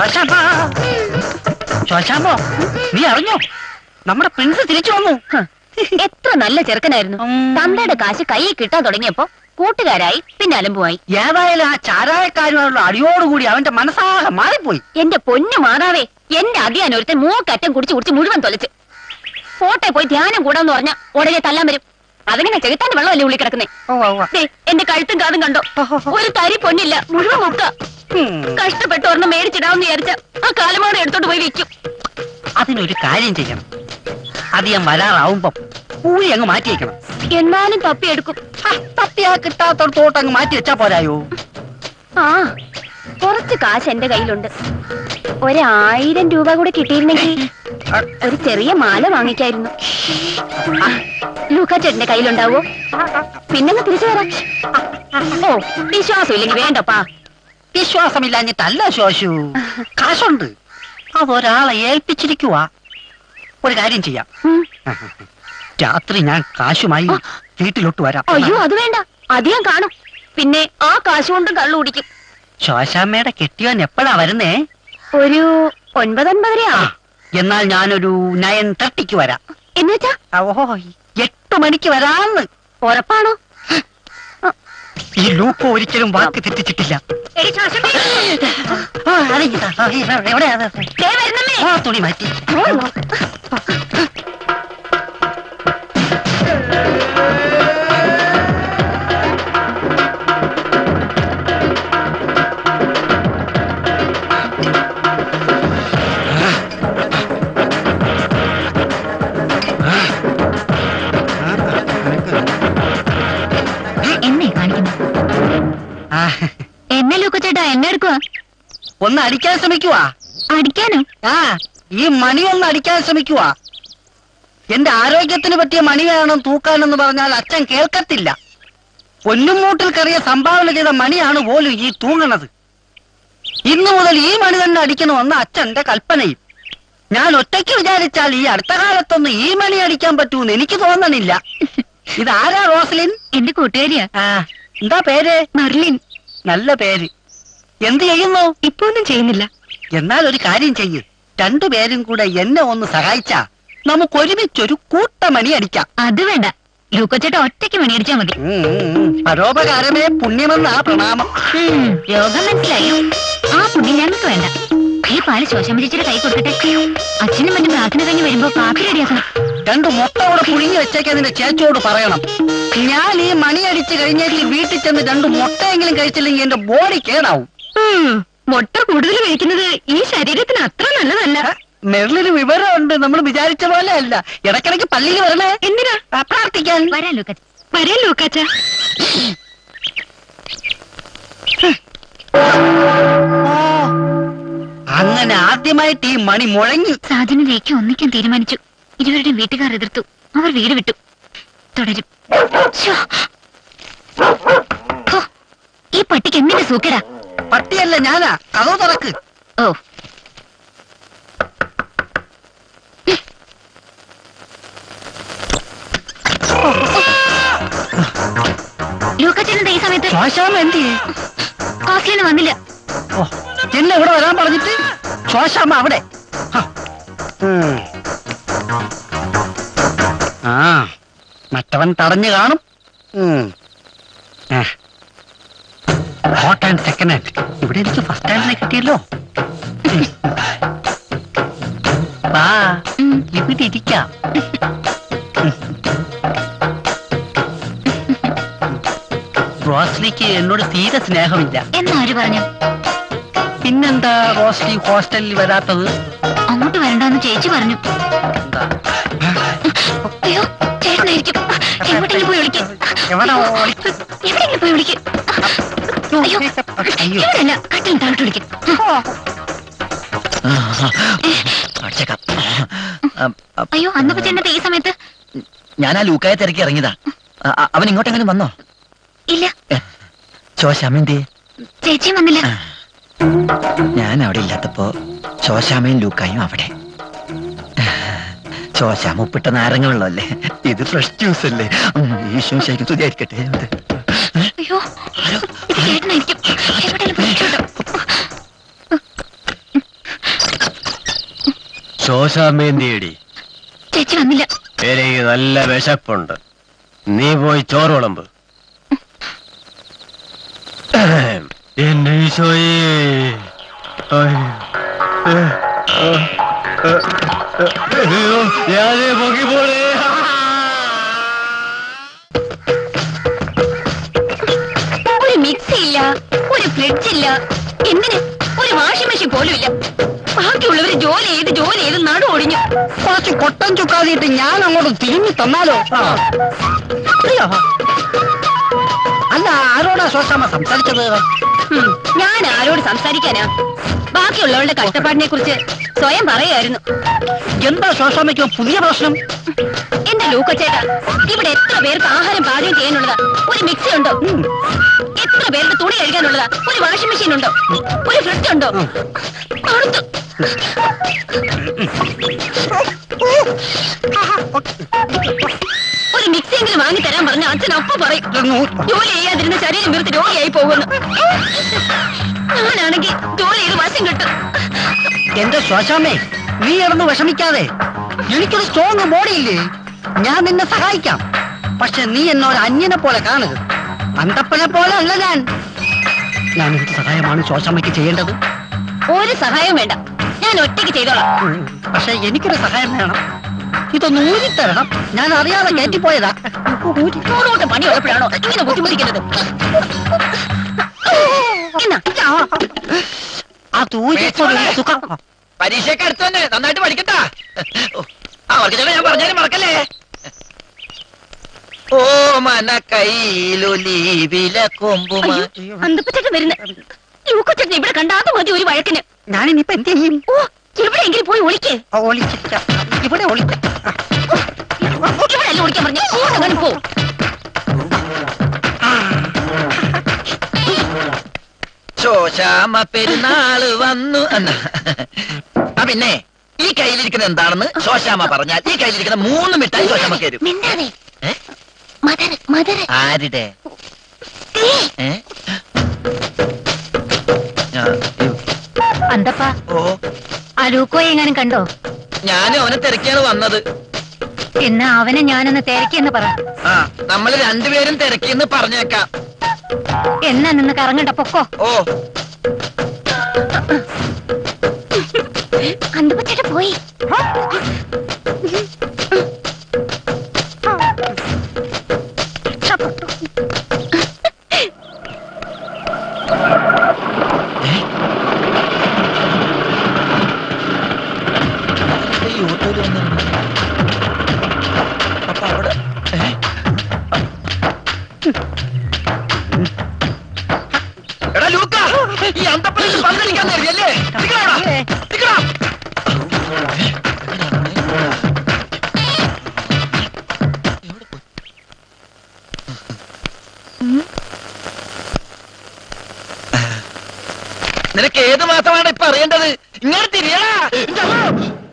ശോശാമ്മ ശോശാമ്മോ നീ അറിഞ്ഞോ നമ്മുടെ പ്രിൻസ് തിരിച്ചു വന്നു എത്ര നല്ല ചെറുക്കനായിരുന്നു ഉം. തന്തയുടെ കാശ് കയ്യിൽ കിട്ടാൻ തുടങ്ങിയപ്പോ കൂട്ടുകാരായി പിന്നെ അലമ്പുമായി ഏതായാലും ആ ചാരായക്കാരുമായുള്ള അടിയോടുകൂടി അവന്റെ മനസ്സാകെ മാറിപ്പോയി എന്റെ പൊന്നു മാതാവേ എന്റെ അധികാൻ ഒരുത്തൻ മൂക്കറ്റം കുടിച്ച് കുടിച്ച് മുഴുവൻ തൊലച്ച് ഫോട്ടെ പോയി ധ്യാനം കൂടാന്ന് പറഞ്ഞ ഉടനെ തല്ലാൻ വരും അതിങ്ങനെ ചെകുത്താന്റെ വെള്ളമല്ലേ ഉള്ളി കിടക്കുന്നേ ദേ, എന്റെ കഴുത്തും കാതും കണ്ടോ ഒരു തരി പൊന്നില്ല മുഴുവൻ മുക്ക കഷ്ടപ്പെട്ട് ഒരെണ്ണം മേടിച്ചിടാമെന്ന് വിചാരിച്ച ആ കാലമാണ് എടുത്തോണ്ട് പോയി വെക്കും അതിനൊരു കാര്യം ചെയ്യണം അധികം വരാറാവുമ്പം പൂഴി അങ്ങ് മാറ്റി വെക്കണം എന്നാലും തപ്പിയെടുക്കും ഹ, തപ്പിയാ കിട്ടാത്തോട്ട് അങ്ങ് മാറ്റി വെച്ചാ പോരായോ ആ കുറച്ച് കാശ് എന്റെ കയ്യിലുണ്ട് ഒരായിരം രൂപ കൂടെ കിട്ടിയിരുന്നെങ്കിൽ ഒരു ചെറിയ മാല വാങ്ങിക്കായിരുന്നു ലൂക്കാച്ചേട്ടന്റെ കയ്യിലുണ്ടാവോ പിന്നങ്ങ് തിരിച്ചു വരാം ഓ വിശ്വാസം ഇല്ലെങ്കിൽ വേണ്ടപ്പാ വിശ്വാസമില്ലാഞ്ഞിട്ടല്ല ശോശു കാശുണ്ട് അതൊരാളെ ഏൽപ്പിച്ചിരിക്കുവാ ഒരു കാര്യം ചെയ്യാം ഉം. രാത്രി ഞാൻ കാശുമായി വീട്ടിലോട്ട് വരാം അയ്യോ അത് വേണ്ട അധികം കാണും പിന്നെ ആ കാശ് കൊണ്ടും കള്ളു കുടിക്കും ശോശാമ്മയുടെ കെട്ടിയോൻ എപ്പോഴാ വരുന്നേ ഒരു ഒൻപതൊൻപതര ആ, ആവും എന്നാൽ ഞാനൊരു നയൻ തർട്ടിക്ക് വരാം എന്ന് വെച്ചാ ആ, ഓഹോ എട്ട് മണിക്ക് വരാന്ന് ഉറപ്പാണോ ഈ ലൂപ്പ് ഒരിക്കലും വാക്ക് തെറ്റിച്ചിട്ടില്ല എടി ശാശ്വതി, ആ, അതിങ്ങതാ. ആ, ഈ, എവിടെയാ അത്? ദേ വരുന്നമ്മേ. ആ തുണി മാറ്റി എന്നെ കാണിക്കുന്നു ആ, എന്നെ ലൂക്കച്ചേട്ടാ എന്നെ എടുക്കുക ഒന്ന് അടിക്കാൻ ശ്രമിക്കുവാ അടിക്കാനോ ആ ഈ മണി ഒന്ന് അടിക്കാൻ ശ്രമിക്കുവാ എന്റെ ആരോഗ്യത്തിന് പറ്റിയ മണി വേണം തൂക്കാനെന്ന് പറഞ്ഞാൽ അച്ഛൻ കേൾക്കത്തില്ല പൊന്നും മൂട്ടിൽ കറിയ സംഭാവന ചെയ്ത മണിയാണ് പോലും ഈ തൂങ്ങണത് ഇന്നു മുതൽ ഈ മണി തന്നെ അടിക്കണമെന്ന് അച്ഛന്റെ കൽപ്പനയും ഞാൻ ഒറ്റയ്ക്ക് വിചാരിച്ചാൽ ഈ അടുത്ത കാലത്തൊന്നും ഈ മണി അടിക്കാൻ പറ്റൂന്ന് എനിക്ക് തോന്നണില്ല ഇതാരാ റോസ്ലിൻ എന്റെ കൂട്ടുകാരിയാ ആ എന്താ പേര് മെർലിൻ നല്ല പേര് എന്ത് ചെയ്യുന്നു ഇപ്പൊ ഒന്നും ചെയ്യുന്നില്ല എന്നാൽ ഒരു കാര്യം ചെയ്യ് രണ്ടുപേരും കൂടെ എന്നെ ഒന്ന് സഹായിച്ചാ നമുക്ക് ഒരുമിച്ചൊരു കൂട്ടമണി അടിക്കാം അത് വേണ്ട ലൂക്കച്ചേട്ടാ ഒറ്റയ്ക്ക് മണിയടിച്ചാ മതി ഉം, ഉം, ഉം. പരോപകാരമേ പുണ്യമെന്നാ പ്രണാമം ഉം, രോഗം മനസ്സിലായി ആ പുണ്യം ഞങ്ങൾക്ക് വേണ്ട ഈ പാല് ശോശമരിച്ചിട്ട് കൈ കൊടുക്കട്ടെ അച്ഛനും മറ്റും പ്രാർത്ഥന കഴിഞ്ഞ് വരുമ്പോ കാപ്പി റെഡിയാക്കണം രണ്ട് മുട്ട കൂടെ പുഴുങ്ങി വെച്ചേക്കതിന്റെ ചേച്ചിയോട് പറയണം ഞാൻ ഈ മണി അടിച്ചു കഴിഞ്ഞേക്ക് വീട്ടിൽ ചെന്ന് രണ്ട് മുട്ടയെങ്കിലും കഴിച്ചില്ലെങ്കിൽ എന്റെ ബോഡി കേടാവും മുട്ട കൂടുതൽ കഴിക്കുന്നത് ഈ ശരീരത്തിന് അത്ര നല്ലതല്ല മെറിലിന് വിവരമുണ്ട് നമ്മൾ വിചാരിച്ച പോലെ അല്ല ഇടയ്ക്കിടയ്ക്ക് പള്ളിയിൽ വരണേ എന്തിനാ ആ, പ്രാർത്ഥിക്കാൻ വരാൻ ലൂക്കച്ച വരാൻ ലൂക്കച്ച ഓ, അങ്ങനെ ആദ്യമായിട്ട് ഈ മണി മുഴങ്ങി സാധനയിലേക്ക് ഒന്നിക്കാൻ തീരുമാനിച്ചു ഇരുവരുടെയും വീട്ടുകാർ എതിർത്തു അവർ വീട് വിട്ടു തുടരും ശ്ശോ. ഹോ, ഈ പട്ടിക്ക് എന്തിന്റെ സൂക്കേടാ പട്ടിയല്ല ഞാനാ കഥ തുറക്ക് ഓ ലൂക്കച്ചന്റെ ഈ സമയത്ത് ശ്വാസാമ എന്ത് ചെയ്യേ ഹോസ്റ്റലിൽ വന്നില്ല ഓ എന്നെ ഇവിടെ വരാൻ പറഞ്ഞിട്ട് ശ്വാസാമ അവിടെ ഹ. ഉം. ആ മറ്റവൻ തടഞ്ഞു കാണും ഹോട്ട് ആൻഡ് സെക്കൻഡ് ഹാൻഡ് ഇവിടെ എനിക്ക് ഫസ്റ്റ് ഹാൻഡിനെ കിട്ടിയല്ലോ ഉം. വാ ഉം. ഇവിടെ ഇരിക്കാം റോസ്ലിക്ക് എന്നോട് തീരെ സ്നേഹമില്ല എന്നാര് പറഞ്ഞു പിന്നെന്താ റോസ്ലി ഹോസ്റ്റലിൽ വരാത്തത് അങ്ങോട്ട് വരണ്ടെന്ന് ചേച്ചി പറഞ്ഞു എന്താ അയ്യോ ചേട്ടനായിരിക്കും എങ്ങോട്ടെങ്കിലും പോയി വിളിക്കും എവിടെ ഓടി? എവിടെയെങ്കിലും പോയി വിളിക്കും അയ്യോ അയ്യോ ഇവിടെയല്ല കട്ടിൽ താഴോട്ട് വിളിക്കും അടിച്ചേക്കാം ആ, ആ, അയ്യോ അന്നപ്പോ ചേട്ടന്റെ ഈ സമയത്ത് ഞാൻ ആ ലൂക്കായെ തിരക്കി ഇറങ്ങിയതാ ആ, ആ, അവൻ ഇങ്ങോട്ടെങ്ങനെ വന്നോ ഇല്ല ശോശാമന്റെ ചേച്ചിയും വന്നില്ല ഞാൻ അവിടെ ഇല്ലാത്തപ്പോ ശോശാമയും ലൂക്കായും അവിടെ ശോശാമ ഉപ്പിട്ട നാരങ്ങ വെള്ളമല്ലേ ഇത് ഫ്രഷ് ജ്യൂസ് അല്ലേ ഉം, ഈശോ ശരിക്കും തുതിയായിരിക്കട്ടെ അയ്യോ ഇത് ചേട്ടനായിരിക്കും എവിടെയെങ്കിലും പോയി വിളിച്ചോട്ടോ ശോശാമേന്തിയടി ചേച്ചി വന്നില്ല എനിക്ക് നല്ല വിശപ്പുണ്ട് നീ പോയി ചോറ് വിളമ്പ് എന്റെ ഈശോയേ അയ്യോ. ഏ, ഏ, ഏ, ഏ, അയ്യോ, ഞാനേ പൊക്കി പോണേ ഒരു മിക്സി ഇല്ല ഒരു ഫ്രിഡ്ജ് ഇല്ല എന്തിന് ഒരു വാഷിംഗ് മെഷീൻ പോലും ഇല്ല ബാക്കിയുള്ളവര് ജോലി ചെയ്ത് ജോലി ചെയ്ത് നടു ഒടിഞ്ഞു കുറച്ച് കൊട്ടൻ ചുക്കാതിയിട്ട് ഞാൻ അങ്ങോട്ട് തിരിഞ്ഞു തന്നാലോ അയ്യോ. അല്ല ആരോടാ ശോശാമ്മ സംസാരിച്ചത് ഉം, ഞാൻ ആരോട് സംസാരിക്കാനാ ബാക്കിയുള്ളവരുടെ കഷ്ടപ്പാടിനെ കുറിച്ച് സ്വയം പറയായിരുന്നു എന്താ ശോശാമ്മയ്ക്ക് പുതിയ പ്രശ്നം എന്റെ ലൂക്കച്ചേട്ടാ ഇവിടെ എത്ര പേർക്ക് ആഹാരം പാചകം ചെയ്യാനുള്ളതാ ഒരു മിക്സി ഉണ്ടോ എത്ര പേർക്ക് തുണി കഴുകാനുള്ളതാ ഒരു വാഷിംഗ് മെഷീൻ ഉണ്ടോ ഒരു ഫ്രിഡ്ജ് ഉണ്ടോ അടുത്ത് ഒരു മിക്സിയെങ്കിലും വാങ്ങി തരാൻ പറഞ്ഞ അച്ഛൻ അപ്പ പറയും ജോലി ചെയ്യാതിരുന്ന ശരീരം വീർത്ത് രോഗിയായി പോകുന്നു ഞാനാണെങ്കിൽ ജോലി ചെയ്ത് വശം കിട്ടും എന്റെ ശ്വാസമേ നീ ഇറന്ന് വിഷമിക്കാതെ എനിക്കൊരു സ്ട്രോങ് ബോഡി ഇല്ലേ ഞാൻ നിന്നെ സഹായിക്കാം പക്ഷെ നീ എന്നോട് അന്യനെ പോലെ കാണരുത് അന്തപ്പനെ പോലെ അല്ല ഞാൻ ഞാൻ എന്ത് സഹായമാണ് ശ്വാസമ്മയ്ക്ക് ചെയ്യേണ്ടത് ഒരു സഹായവും വേണ്ട ഞാൻ ഒറ്റയ്ക്ക് ചെയ്തോളാം ഉം, പക്ഷെ എനിക്കൊരു സഹായം വേണം ഇതൊന്ന് ഊരിത്തരണം ഞാൻ അറിയാതെ കയറ്റിപ്പോയതാ ഊരി നൂറുകൂട്ടം പണി ഉള്ളപ്പോഴാണോ ഇങ്ങനെ ബുദ്ധിമുട്ടിക്കുന്നത് എന്നാ അത് ഊരിപ്പോ സുഖം പരീക്ഷയൊക്കെ അടുത്ത് തന്നെ നന്നായിട്ട് പഠിക്കട്ടാ അവർക്ക് ഞാൻ പറഞ്ഞാലും മറക്കല്ലേ ഓ മന കയ്യിലൊലി വില കൊമ്പുമാ അന്തപ്പച്ചേട്ടൻ വരുന്ന ലൂക്കച്ചേട്ടൻ ഇവിടെ കണ്ടാത്ത മതി ഒരു വഴക്കിന് ഞാനിനിപ്പോ എന്ത് ചെയ്യും ഓ എവിടെയെങ്കിലും പോയി ഒളിക്ക് ആ, ഒളിച്ചിട്ട ഇവിടെ ഒളിച്ച ഇവിടെ അല്ല ഒളിക്കാൻ പറഞ്ഞു അങ്ങോട്ട് പോ ശോശാമ പെരുന്നാള് വന്നു എന്നാ ആ പിന്നെ ഈ കയ്യിലിരിക്കുന്നത് എന്താണെന്ന് ശോശാമ പറഞ്ഞാൽ ഈ കയ്യിലിരിക്കുന്ന മൂന്ന് മിഠായി ശോശാമ തരും മിണ്ടാതെ ഏ? മദർ മദർ ആരുടെ ഏ? ആ, അന്തപ്പ ഓ ആ ലൂക്കോയെ എങ്ങാനും കണ്ടോ ഞാനും അവനെ തിരക്കിയാണ് വന്നത് എന്നാ അവനെ ഞാനൊന്ന് തിരക്കിയെന്ന് പറ ആ നമ്മൾ രണ്ടുപേരും തിരക്കിന്ന് പറഞ്ഞേക്കാം എന്നാ നിന്ന് കറങ്ങണ്ട പൊക്കോ ഓ അന്തപ്പച്ചേട്ട പോയി ഈ ഓട്ടോയിൽ വന്നിരുന്നു അപ്പൊ അവിടെ ഏ? എടാ ലൂക്ക ഈ അന്തപ്പനക്ക് പന്തലിക്കാൻ നേരിയല്ലേ നിനക്ക് ഏത് മാസമാണ് ഇപ്പൊ അറിയേണ്ടത് ഇങ്ങനെ തിരിയടാ